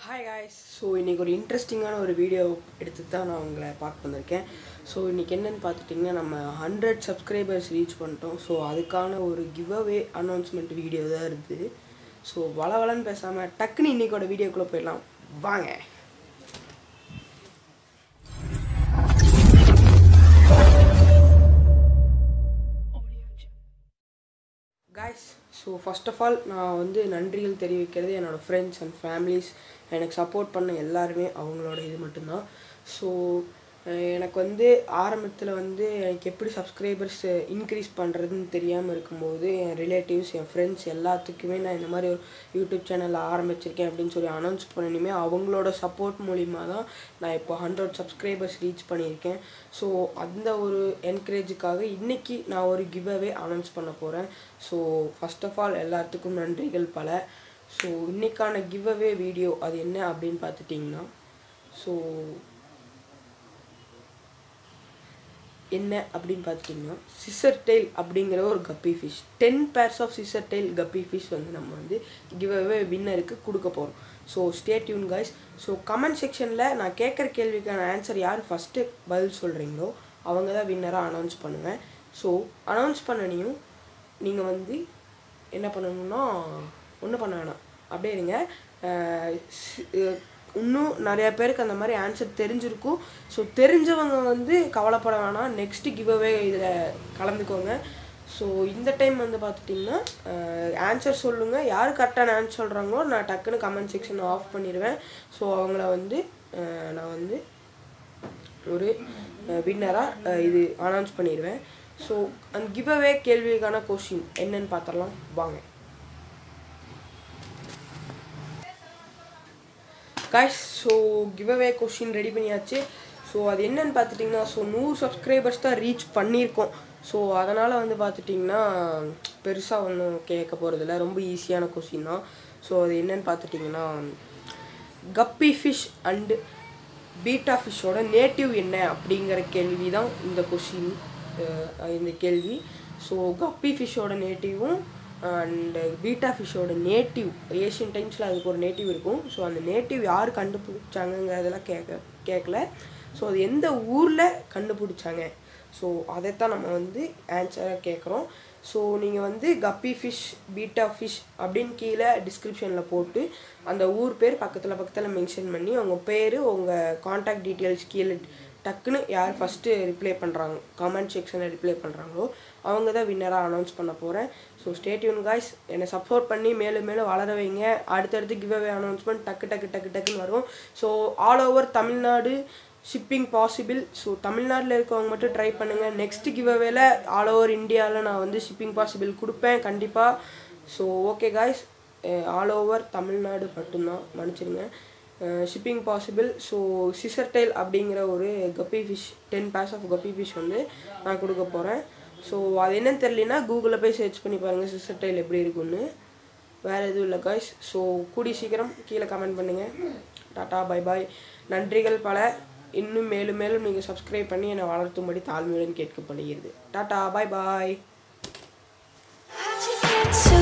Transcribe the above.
hi guys so இன்றைக்கி ஒரு இன்ட்ரெஸ்டிங்கான ஒரு வீடியோ எடுத்து தான் நான் உங்களை பார்க்க வந்திருக்கேன் ஸோ இன்றைக்கி என்னென்னு பார்த்துட்டிங்கன்னா நம்ம ஹண்ட்ரட் சப்ஸ்கிரைபர்ஸ் ரீச் பண்ணிட்டோம் ஸோ அதுக்கான ஒரு கிவ் அவே அனௌன்ஸ்மெண்ட் வீடியோ தான் இருக்குது ஸோ வளவலன்னு பேசாமல் டக்குன்னு இன்றைக்கோட வீடியோக்குள்ளே போயிடலாம் வாங்க guys so first of all நான் வந்து நன்றிகள் தெரிவிக்கிறது என்னோடய ஃப்ரெண்ட்ஸ் அண்ட் ஃபேமிலிஸ் எனக்கு சப்போர்ட் பண்ண எல்லாருமே அவங்களோட இது மட்டும்தான் ஸோ எனக்கு வந்து ஆரம்பத்தில் வந்து எனக்கு எப்படி சப்ஸ்கிரைபர்ஸ் இன்க்ரீஸ் பண்ணுறதுன்னு தெரியாமல் இருக்கும்போது என் ரிலேட்டிவ்ஸ் என் ஃப்ரெண்ட்ஸ் எல்லாத்துக்குமே நான் இந்த மாதிரி ஒரு யூடியூப் சேனல் ஆரம்பிச்சிருக்கேன் அப்படின்னு சொல்லி அனௌன்ஸ் பண்ணணுமே அவங்களோட சப்போர்ட் மூலிமா தான் நான் இப்போ ஹண்ட்ரட் சப்ஸ்கிரைபர்ஸ் ரீச் பண்ணியிருக்கேன் ஸோ அந்த ஒரு என்கரேஜுக்காக இன்றைக்கி நான் ஒரு கிவ் அவே அனௌன்ஸ் பண்ண போகிறேன் ஸோ ஃபஸ்ட் ஆஃப் ஆல் எல்லாத்துக்கும் நன்றிகள் பல ஸோ இன்றைக்கான கிவ் அவே வீடியோ அது என்ன அப்படின்னு பார்த்துட்டிங்கன்னா ஸோ என்ன அப்படின்னு பார்த்துட்டிங்கன்னா சிசர் டெயில் அப்படிங்கிற ஒரு guppy fish ten pairs of scissor tail guppy fish வந்து நம்ம வந்து கிவ் அவே வின்னருக்கு கொடுக்க போகிறோம் so stay tuned guys so comment செக்ஷனில் நான் கேட்குற கேள்விக்கான ஆன்சர் யார் ஃபஸ்ட்டு பதில் சொல்கிறீங்களோ அவங்க தான் வின்னராக அனௌன்ஸ் பண்ணுவேன் ஸோ அனௌன்ஸ் பண்ணனையும் நீங்கள் வந்து என்ன பண்ணணும்னா ஒன்றும் பண்ண வேணாம் அப்படியே இருங்க இன்னும் நிறையா பேருக்கு அந்த மாதிரி ஆன்சர் தெரிஞ்சிருக்கும் ஸோ தெரிஞ்சவங்க வந்து கவலைப்பட வேணாம் நெக்ஸ்ட்டு கிவ்அவே இதில் கலந்துக்கோங்க ஸோ இந்த டைம் வந்து பார்த்துட்டிங்கன்னா ஆன்சர் சொல்லுங்கள் யார் கரெக்டான ஆன்சர் சொல்கிறாங்களோ நான் டக்குன்னு கமெண்ட் செக்ஷன் ஆஃப் பண்ணிடுவேன் ஸோ அவங்கள வந்து நான் வந்து ஒரு வின்னராக இது அனௌன்ஸ் பண்ணிடுவேன் ஸோ அந்த கிவ்அவே கேள்விக்கான கொஷின் என்னன்னு பார்த்துடலாம் வாங்க guys so giveaway question ready பண்ணியாச்சு ஸோ அது என்னன்னு பார்த்துட்டிங்கன்னா ஸோ நூறு சப்ஸ்கிரைபர்ஸ் தான் ரீச் பண்ணியிருக்கோம் ஸோ அதனால் வந்து பார்த்துட்டிங்கன்னா பெருசாக ஒன்றும் கேட்க போகிறதில்ல ரொம்ப ஈஸியான கொஷின் தான் ஸோ அது என்னன்னு பார்த்துட்டிங்கன்னா கப்பி ஃபிஷ் அண்டு பீட்டா ஃபிஷ்ஷோட நேட்டிவ் என்ன அப்படிங்கிற கேள்வி தான் இந்த கொஷின் இந்த கேள்வி ஸோ கப்பி ஃபிஷ்ஷோட நேட்டிவும் அண்டு பீட்டா ஃபிஷ்ஷோட நேட்டிவ் ஏஷியன் டைம்ஸில் அதுக்கு ஒரு நேட்டிவ் இருக்கும் ஸோ அந்த நேட்டிவ் யார் கண்டுபிடிச்சாங்கங்கிறதெல்லாம் கேட்க கேட்கல ஸோ அது எந்த ஊரில் கண்டுபிடிச்சாங்க ஸோ அதைத்தான் நம்ம வந்து ஆன்சராக கேட்குறோம் ஸோ நீங்கள் வந்து கப்பி ஃபிஷ் பீட்டா ஃபிஷ் அப்படின்னு கீழே டிஸ்கிரிப்ஷனில் போட்டு அந்த ஊர் பேர் பக்கத்தில் பக்கத்தில் மென்ஷன் பண்ணி உங்கள் பேர் உங்கள் காண்டாக்ட் டீட்டெயில்ஸ் கீழே டக்குன்னு யார் ஃபஸ்ட்டு ரிப்ளை பண்ணுறாங்க கமெண்ட் செக்ஷனில் ரிப்ளை பண்ணுறாங்களோ அவங்க தான் வின்னராக அனௌன்ஸ் பண்ண போகிறேன் ஸோ ஸ்டேட்யூன் காய்ஸ் என்னை சப்போர்ட் பண்ணி மேலும் மேலும் வளர வைங்க அடுத்தடுத்து கிவ் அவே அனௌன்ஸ்மெண்ட் டக்கு டக்கு டக்கு டக்குன்னு வரும் so all over Tamil Nadu shipping possible so தமிழ்நாட்டில் இருக்கவங்க மட்டும் ட்ரை பண்ணுங்கள் நெக்ஸ்ட் கிவ் அவேல ஆல் ஓவர் இந்தியாவில் நான் வந்து ஷிப்பிங் பாசிபிள் கொடுப்பேன் கண்டிப்பாக so okay guys all over Tamil Nadu மட்டும்தான் மன்னிச்சிடுங்க shipping possible so scissor tail அப்படிங்கிற ஒரு guppy fish ten pairs of guppy fish வந்து நான் கொடுக்க போகிறேன் ஸோ அது என்னன்னு தெரியலனா கூகுளில் போய் சர்ச் பண்ணி பாருங்கள் சிசர் டைல் எப்படி இருக்குன்னு வேறு எதுவும் இல்லை காய்ஸ் ஸோ கூடி சீக்கிரம் கீழே கமெண்ட் பண்ணுங்கள் டாட்டா பை பாய் நன்றிகள் பல இன்னும் மேலும் மேலும் நீங்கள் சப்ஸ்கிரைப் பண்ணி என்னை வளர்த்தும்படி தாழ்மையுடன் கேட்கப்படுகிறது tata bye bye How'd you get so